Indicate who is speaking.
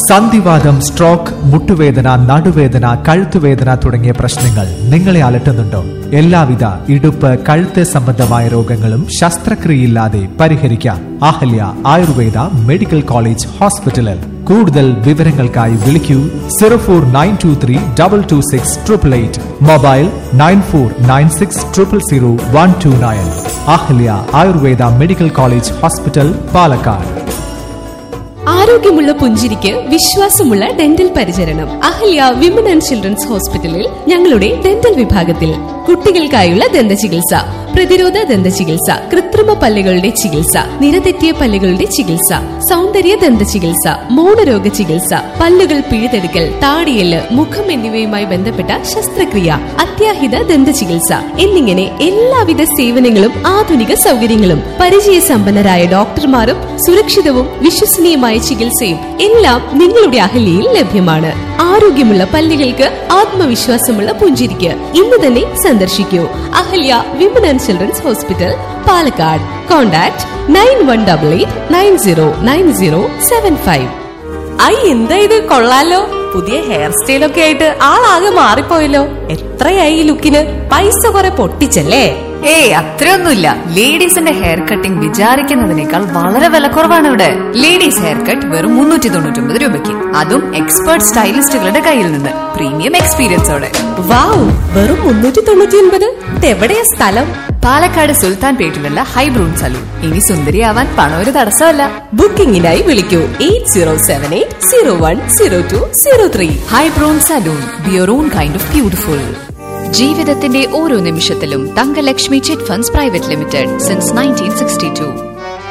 Speaker 1: സന്ധിവാദം സ്ട്രോക്ക് മുട്ടുവേദന നടുവേദന കഴുത്തുവേദന തുടങ്ങിയ പ്രശ്നങ്ങൾ നിങ്ങളെ അലട്ടുന്നുണ്ടോ എല്ലാവിധ ഇടുപ്പ് കഴുത്ത് സംബന്ധമായ രോഗങ്ങളും ശസ്ത്രക്രിയയില്ലാതെ പരിഹരിക്കാം അഹല്യ ആയുർവേദ മെഡിക്കൽ കോളേജ് ഹോസ്പിറ്റലിൽ കൂടുതൽ വിവരങ്ങൾക്കായി വിളിക്കൂ zero four nine two three double two six triple eight mobile nine four nine six triple zero one two nine Ahalya Ayurveda medical college hospital Palakkad
Speaker 2: ആരോഗ്യമുള്ള പുഞ്ചിരിക്ക് വിശ്വാസമുള്ള ഡെന്റൽ പരിചരണം അഹല്യ വിമൻ ആൻഡ് ചിൽഡ്രൻസ് ഹോസ്പിറ്റലിൽ ഞങ്ങളുടെ ഡെന്റൽ വിഭാഗത്തിൽ കുട്ടികൾക്കായുള്ള ദന്ത ചികിത്സ പ്രതിരോധ ദന്ത ചികിത്സ കൃത്രിമ പല്ലുകളുടെ ചികിത്സ നിരതെറ്റിയ പല്ലുകളുടെ ചികിത്സ സൗന്ദര്യ ദന്ത ചികിത്സ മൗനരോഗ ചികിത്സ പല്ലുകൾ പിഴുതെടുക്കൽ താടിയല് മുഖം എന്നിവയുമായി ബന്ധപ്പെട്ട ശസ്ത്രക്രിയ അത്യാഹിത ദന്ത ചികിത്സ എന്നിങ്ങനെ എല്ലാവിധ സേവനങ്ങളും ആധുനിക സൗകര്യങ്ങളും പരിചയസമ്പന്നരായ ഡോക്ടർമാരും സുരക്ഷിതവും വിശ്വസനീയമായ ചികിത്സയും എല്ലാം നിങ്ങളുടെ അഹല്യയിൽ ലഭ്യമാണ് ആരോഗ്യമുള്ള പല്ലുകൾക്ക് ആത്മവിശ്വാസമുള്ള പുഞ്ചിരിക്ക് ഇന്ന് തന്നെ സന്ദർശിക്കൂ Ahalya women and children's hospital Palakkad contact nine one double eight nine zero nine zero seven five ഐ എന്താ ഇത് കൊള്ളാലോ പുതിയ ഹെയർ സ്റ്റൈലൊക്കെ ആയിട്ട് ആളാകെ മാറിപ്പോയല്ലോ എത്രയായി ഈ ലുക്കിന് പൈസ കുറെ പൊട്ടിച്ചല്ലേ
Speaker 3: ഏയ് അത്രയൊന്നുമില്ല ലേഡീസിന്റെ ഹെയർ കട്ടിംഗ് വിചാരിക്കുന്നതിനേക്കാൾ വളരെ വിലക്കുറവാണ് ഇവിടെ ലേഡീസ് ഹെയർ കട്ട് വെറും മുന്നൂറ്റി തൊണ്ണൂറ്റി ഒമ്പത് രൂപയ്ക്ക് അതും എക്സ്പേർട്ട് സ്റ്റൈലിസ്റ്റുകളുടെ കയ്യിൽ നിന്ന് പ്രീമിയം എക്സ്പീരിയൻസോടെ
Speaker 2: വാവ് വെറും മുന്നൂറ്റി തൊണ്ണൂറ്റി ഒൻപത് എവിടെയാ സ്ഥലം
Speaker 3: പാലക്കാട് സുൽത്താൻ പേട്ടിലുള്ള ഹൈബ്രൂൺ സലൂൺ ഇനി സുന്ദരിയാവാൻ പണം ഒരു തടസ്സമല്ല
Speaker 2: ബുക്കിംഗിനായി വിളിക്കൂ eight zero seven eight zero one zero two zero three
Speaker 3: Hybroon salon be your own kind of beautiful ജീവിതത്തിന്റെ ഓരോ നിമിഷത്തിലും Thankalakshmi chit funds private limited since nineteen sixty to